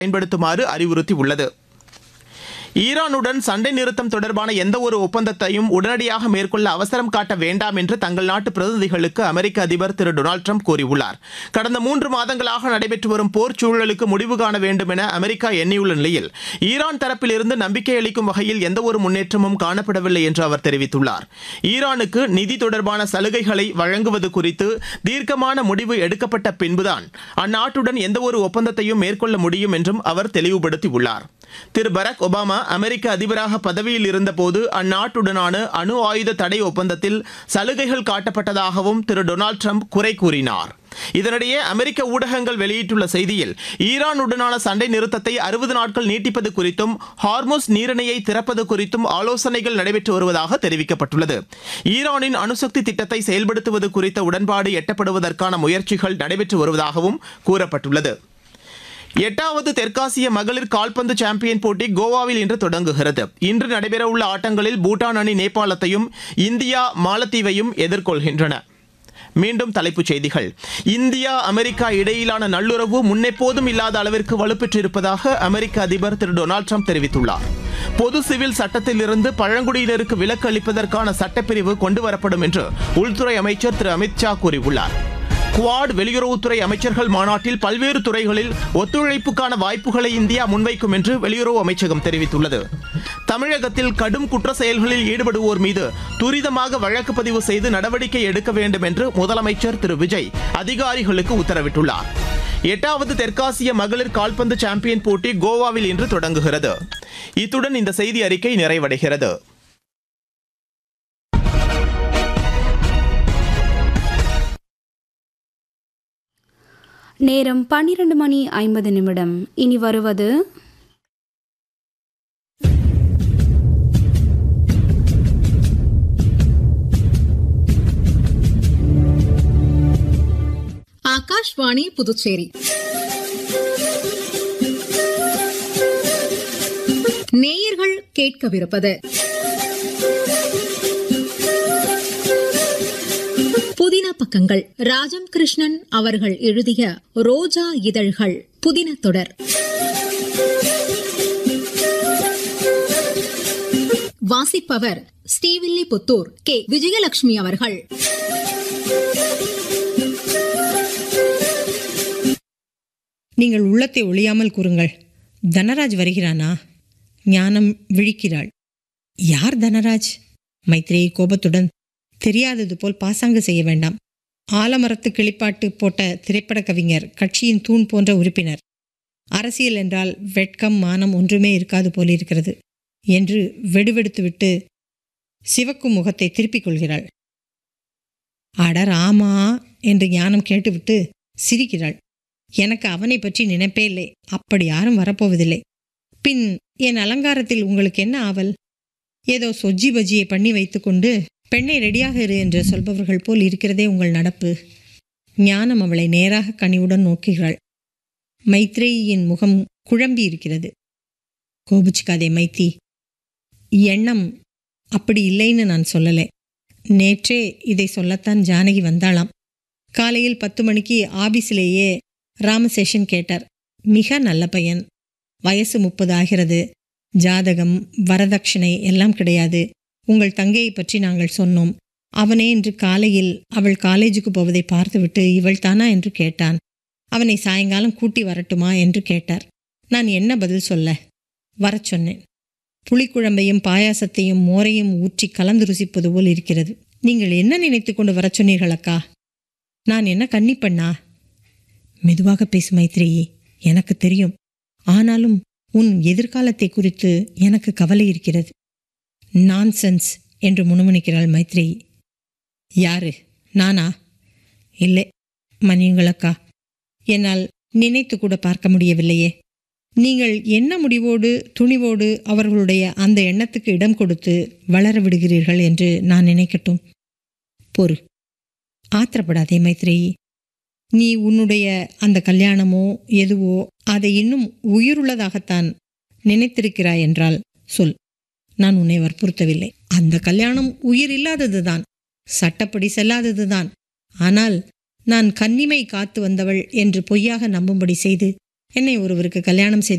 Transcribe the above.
பயன்படுத்துமாறு அறிவுறுத்தியுள்ளது ஈரானுடன் சண்டை நிறுத்தம் தொடர்பான எந்த ஒரு ஒப்பந்தத்தையும் உடனடியாக மேற்கொள்ள அவசரம் காட்ட வேண்டாம் என்று தங்கள் நாட்டு பிரதிநிதிகளுக்கு அமெரிக்க அதிபர் திரு டொனால்டு ட்ரம்ப் கூறியுள்ளார் கடந்த மூன்று மாதங்களாக நடைபெற்று வரும் போர் சூழலுக்கு முடிவு காண வேண்டும் என அமெரிக்கா எண்ணியுள்ள நிலையில் ஈரான் தரப்பிலிருந்து நம்பிக்கை அளிக்கும் வகையில் எந்த ஒரு முன்னேற்றமும் காணப்படவில்லை என்று அவர் தெரிவித்துள்ளார் ஈரானுக்கு நிதி தொடர்பான சலுகைகளை வழங்குவது குறித்து தீர்க்கமான முடிவு எடுக்கப்பட்ட பின்புதான் அந்நாட்டுடன் எந்த ஒரு ஒப்பந்தத்தையும் மேற்கொள்ள முடியும் என்றும் அவர் தெளிவுபடுத்தியுள்ளார் திரு பராக் ஒபாமா அமெரிக்க அதிபராக பதவியில் இருந்தபோது அந்நாட்டுடனான அணு ஆயுத தடை ஒப்பந்தத்தில் சலுகைகள் காட்டப்பட்டதாகவும் திரு டொனால்டு ட்ரம்ப் குறை கூறினார் இதனிடையே அமெரிக்க ஊடகங்கள் வெளியிட்டுள்ள செய்தியில் ஈரானுடனான சண்டை நிறுத்தத்தை அறுபது நாட்கள் நீட்டிப்பது குறித்தும் ஹார்மோஸ் நீரிணையை திறப்பது குறித்தும் ஆலோசனைகள் நடைபெற்று வருவதாக தெரிவிக்கப்பட்டுள்ளது ஈரானின் அணுசக்தி திட்டத்தை செயல்படுத்துவது குறித்த உடன்பாடு எட்டப்படுவதற்கான முயற்சிகள் நடைபெற்று வருவதாகவும் கூறப்பட்டுள்ளது எட்டாவது தெற்காசிய மகளிர் கால்பந்து சாம்பியன் போட்டி கோவாவில் இன்று தொடங்குகிறது இன்று நடைபெறவுள்ள ஆட்டங்களில் பூட்டான் அணி நேபாளத்தையும் இந்தியா மாலத்தீவையும் எதிர்கொள்கின்றன மீண்டும் தலைப்புச் செய்திகள் இந்தியா அமெரிக்கா இடையிலான நல்லுறவு முன்னெப்போதும் இல்லாத அளவிற்கு வலுப்பெற்றிருப்பதாக அமெரிக்க அதிபர் திரு டொனால்டு ட்ரம்ப் தெரிவித்துள்ளார் பொது சிவில் சட்டத்திலிருந்து பழங்குடியினருக்கு விலக்கு அளிப்பதற்கான சட்டப்பிரிவு கொண்டுவரப்படும் என்று உள்துறை அமைச்சர் திரு அமித்ஷா கூறியுள்ளார் குவாட் வெளியுறவுத்துறை அமைச்சர்கள் மாநாட்டில் பல்வேறு துறைகளில் ஒத்துழைப்புக்கான வாய்ப்புகளை இந்தியா முன்வைக்கும் என்று வெளியுறவு அமைச்சகம் தெரிவித்துள்ளது தமிழகத்தில் கடும் குற்ற செயல்களில் ஈடுபடுவோர் மீது துரிதமாக வழக்கு பதிவு செய்து நடவடிக்கை எடுக்க வேண்டும் என்று முதலமைச்சர் திரு விஜய் அதிகாரிகளுக்கு உத்தரவிட்டுள்ளார் எட்டாவது தெற்காசிய மகளிர் கால்பந்து சாம்பியன் போட்டி கோவாவில் இன்று தொடங்குகிறது இத்துடன் இந்த செய்தி அறிக்கை நிறைவடைகிறது நேரம் பன்னிரண்டு மணி ஐம்பது நிமிடம் இனி வருவது ஆகாஷ்வாணி புதுச்சேரி நேயர்கள் கேட்கவிருப்பது புதின பக்கங்கள் ராஜம் கிருஷ்ணன் அவர்கள் எழுதிய ரோஜா இதழ்கள் புதின தொடர் வாசிப்பவர் ஸ்ரீவில்லிபுத்தூர் கே விஜயலட்சுமி அவர்கள் நீங்கள் உள்ளத்தை ஒளியாமல் கூறுங்கள் தனராஜ் வருகிறானா ஞானம் விழிக்கிறாள் யார் தனராஜ் மைத்ரேயி கோபத்துடன் தெரியாதது போல் பாசாங்கு செய்ய வேண்டாம் ஆலமரத்து கிளிப்பாட்டு போட்ட திரைப்பட கவிஞர் கட்சியின் தூண் போன்ற உறுப்பினர் அரசியல் என்றால் வெட்கம் மானம் ஒன்றுமே இருக்காது போலிருக்கிறது என்று வெடுவெடுத்துவிட்டு சிவக்கும் முகத்தை திருப்பிக் கொள்கிறாள் அடர் ஆமா என்று ஞானம் கேட்டுவிட்டு சிரிக்கிறாள் எனக்கு அவனை பற்றி நினைப்பே இல்லை அப்படி யாரும் வரப்போவதில்லை பின் என் அலங்காரத்தில் உங்களுக்கு என்ன ஆவல் ஏதோ சொஜ்ஜி பஜ்ஜியை பண்ணி வைத்துக்கொண்டு பெண்ணை ரெடியாக இரு என்று சொல்பவர்கள் போல் இருக்கிறதே உங்கள் நடப்பு ஞானம் அவளை நேராக கனிவுடன் நோக்குகிறாள் மைத்ரேயின் முகம் குழம்பி இருக்கிறது கோபிச்சுக்காதே மைத்தி எண்ணம் அப்படி இல்லைன்னு நான் சொல்லலை நேற்றே இதை சொல்லத்தான் ஜானகி வந்தாளாம் காலையில் பத்து மணிக்கு ஆபீஸிலேயே ராமசேஷன் கேட்டார் மிக நல்ல பையன் வயசு முப்பது ஆகிறது ஜாதகம் வரதட்சணை எல்லாம் கிடையாது உங்கள் தங்கையை பற்றி நாங்கள் சொன்னோம் அவனே இன்று காலையில் அவள் காலேஜுக்கு போவதை பார்த்துவிட்டு இவள் தானா என்று கேட்டான் அவனை சாயங்காலம் கூட்டி வரட்டுமா என்று கேட்டார் நான் என்ன பதில் சொல்ல வரச் சொன்னேன் புளிக்குழம்பையும் பாயாசத்தையும் மோரையும் ஊற்றி கலந்து ருசிப்பது போல் இருக்கிறது நீங்கள் என்ன நினைத்து கொண்டு வரச் சொன்னீர்கள் அக்கா நான் என்ன கன்னிப்பண்ணா மெதுவாக பேசு மைத்ரேயி எனக்கு தெரியும் ஆனாலும் உன் எதிர்காலத்தை குறித்து எனக்கு கவலை இருக்கிறது நான்சென்ஸ் என்று முணுமுணுக்கிறாள் மைத்ரேயி யாரு நானா இல்லை மன்னியுங்களக்கா என்னால் நினைத்து கூட பார்க்க முடியவில்லையே நீங்கள் என்ன முடிவோடு துணிவோடு அவர்களுடைய அந்த எண்ணத்துக்கு இடம் கொடுத்து வளர விடுகிறீர்கள் என்று நான் நினைக்கட்டும் பொறு ஆத்திரப்படாதே மைத்ரேயி நீ உன்னுடைய அந்த கல்யாணமோ எதுவோ அதை இன்னும் உயிருள்ளதாகத்தான் நினைத்திருக்கிறாய் என்றால் சொல் நான் உன்னை வற்புறுத்தவில்லை அந்த கல்யாணம் உயிர் இல்லாததுதான் சட்டப்படி செல்லாததுதான் ஆனால் நான் கன்னிமை காத்து வந்தவள் என்று பொய்யாக நம்பும்படி செய்து என்னை ஒருவருக்கு கல்யாணம் செய்து